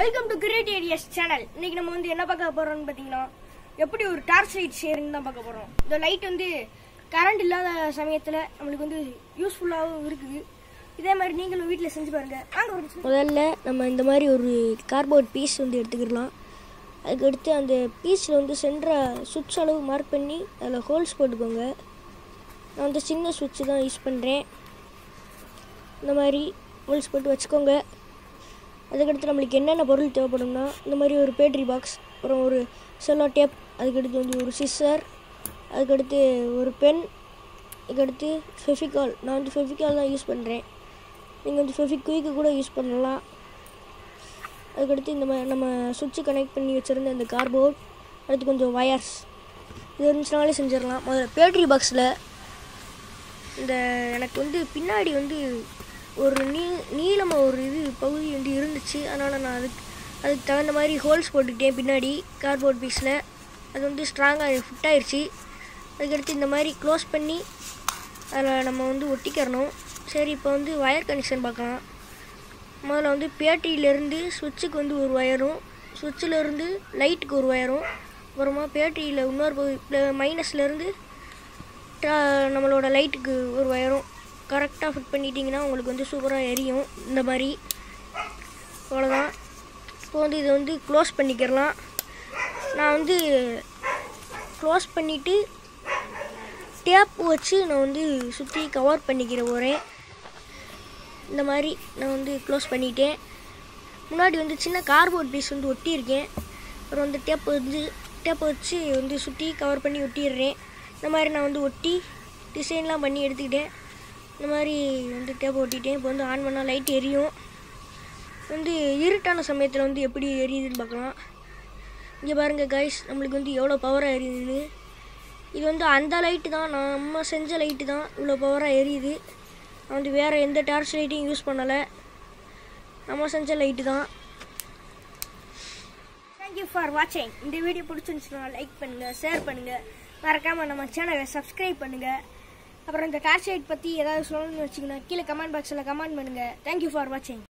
Welcome to create areas channel இன்னைக்கு நம்ம வந்து என்ன பார்க்க போறோம்னு பார்த்தீங்கன்னா எப்படி ஒரு டார்ச் லைட் ஷேரிங் தான் பார்க்க போறோம் இந்த லைட் வந்து கரண்ட் இல்லாத சமயத்தில் நம்மளுக்கு வந்து யூஸ்ஃபுல்லாகவும் இருக்குது இதே மாதிரி நீங்களும் வீட்டில் செஞ்சு பாருங்க வாங்க ஒரு நிமிஷம். முதல்ல நம்ம இந்த மாதிரி ஒரு கார்போர்ட் பீஸ் வந்து எடுத்துக்கிடலாம் அதுக்கடுத்து அந்த பீஸில் வந்து சென்ற சுவிட்ச் அளவு மார்க் பண்ணி அதில் ஹோல்ஸ் போட்டுக்கோங்க நான் வந்து சின்ன சுவிட்சு தான் யூஸ் பண்ணுறேன் இந்த மாதிரி ஹோல்ஸ் போட்டு வச்சுக்கோங்க அதுக்கடுத்து நம்மளுக்கு என்னென்ன பொருள் தேவைப்படும்னா இந்த மாதிரி ஒரு பேட்ரி பாக்ஸ் அப்புறம் ஒரு செல்லோ டேப் அதுக்கடுத்து வந்து ஒரு சிஸ்ஸர் அதுக்கடுத்து ஒரு பென் அதுக்கடுத்து ஃபெஃபிகால் நான் வந்து ஃபெஃபிகால் தான் யூஸ் பண்ணுறேன் நீங்கள் வந்து ஃபெஃபிக்விக்கு கூட யூஸ் பண்ணலாம் அதுக்கடுத்து இந்த மாதிரி நம்ம சுவிட்சு கனெக்ட் பண்ணி வச்சுருந்த இந்த கார்போர்ட் அடுத்து கொஞ்சம் வயர்ஸ் இது இருந்துச்சுனாலே செஞ்சிடலாம் முதல்ல பேட்ரி பாக்ஸில் இந்த எனக்கு வந்து பின்னாடி வந்து ஒரு நீ நீளமாக ஒரு இது பகுதி வந்து இருந்துச்சு அதனால் நான் அதுக்கு அதுக்கு தகுந்த மாதிரி ஹோல்ஸ் போட்டுக்கிட்டேன் பின்னாடி கார்போர்ட் பீஸில் அது வந்து ஸ்ட்ராங்காக ஃபிட் ஆயிடுச்சு அதுக்கடுத்து இந்த மாதிரி க்ளோஸ் பண்ணி அதில் நம்ம வந்து ஒட்டிக்கிறணும் சரி இப்போ வந்து வயர் கனெக்ஷன் பார்க்கலாம் முதல்ல வந்து பேட்டரியிலேருந்து சுவிட்சுக்கு வந்து ஒரு ஒயரும் சுவிட்சிலேருந்து லைட்டுக்கு ஒரு ஒயரும் அப்புறமா பேட்டரியில் இன்னொரு பகுதி மைனஸ்லேருந்து நம்மளோட லைட்டுக்கு ஒரு ஒயரும் கரெக்டாக ஃபிட் பண்ணிட்டீங்கன்னா உங்களுக்கு வந்து சூப்பராக எரியும் இந்த மாதிரி அவ்வளோதான் இப்போ வந்து இதை வந்து க்ளோஸ் பண்ணிக்கிறலாம் நான் வந்து க்ளோஸ் பண்ணிவிட்டு டேப் வச்சு நான் வந்து சுற்றி கவர் பண்ணிக்கிற போகிறேன் இந்த மாதிரி நான் வந்து க்ளோஸ் பண்ணிட்டேன் முன்னாடி வந்து சின்ன கார்போர்ட் பீஸ் வந்து ஒட்டியிருக்கேன் அப்புறம் வந்து டேப் வந்து டேப்பை வச்சு வந்து சுற்றி கவர் பண்ணி ஒட்டிடுறேன் இந்த மாதிரி நான் வந்து ஒட்டி டிசைன்லாம் பண்ணி எடுத்துக்கிட்டேன் இந்த மாதிரி வந்து டேப்பை ஒட்டிட்டேன் இப்போ வந்து ஆன் பண்ணால் லைட் எரியும் வந்து இருட்டான சமயத்தில் வந்து எப்படி எரியுதுன்னு பார்க்கலாம் இங்கே பாருங்கள் கைஸ் நம்மளுக்கு வந்து எவ்வளோ பவராக எரியுதுன்னு இது வந்து அந்த லைட்டு தான் நம்ம செஞ்ச லைட்டு தான் இவ்வளோ பவராக எரியுது நான் வந்து வேறு எந்த டார்ச் லைட்டையும் யூஸ் பண்ணலை நம்ம செஞ்ச லைட்டு தான் தேங்க்யூ ஃபார் வாட்சிங் இந்த வீடியோ பிடிச்சிருந்துச்சுன்னா லைக் பண்ணுங்க ஷேர் பண்ணுங்க மறக்காம நம்ம சேனலை சப்ஸ்கிரைப் பண்ணுங்க அப்புறம் இந்த டார்ச் லைட் பற்றி ஏதாவது சொல்லணும்னு வச்சிங்கன்னா கீழே கமெண்ட் பாக்ஸில் கமெண்ட் பண்ணுங்க தேங்க்யூ ஃபார் வாட்சிங்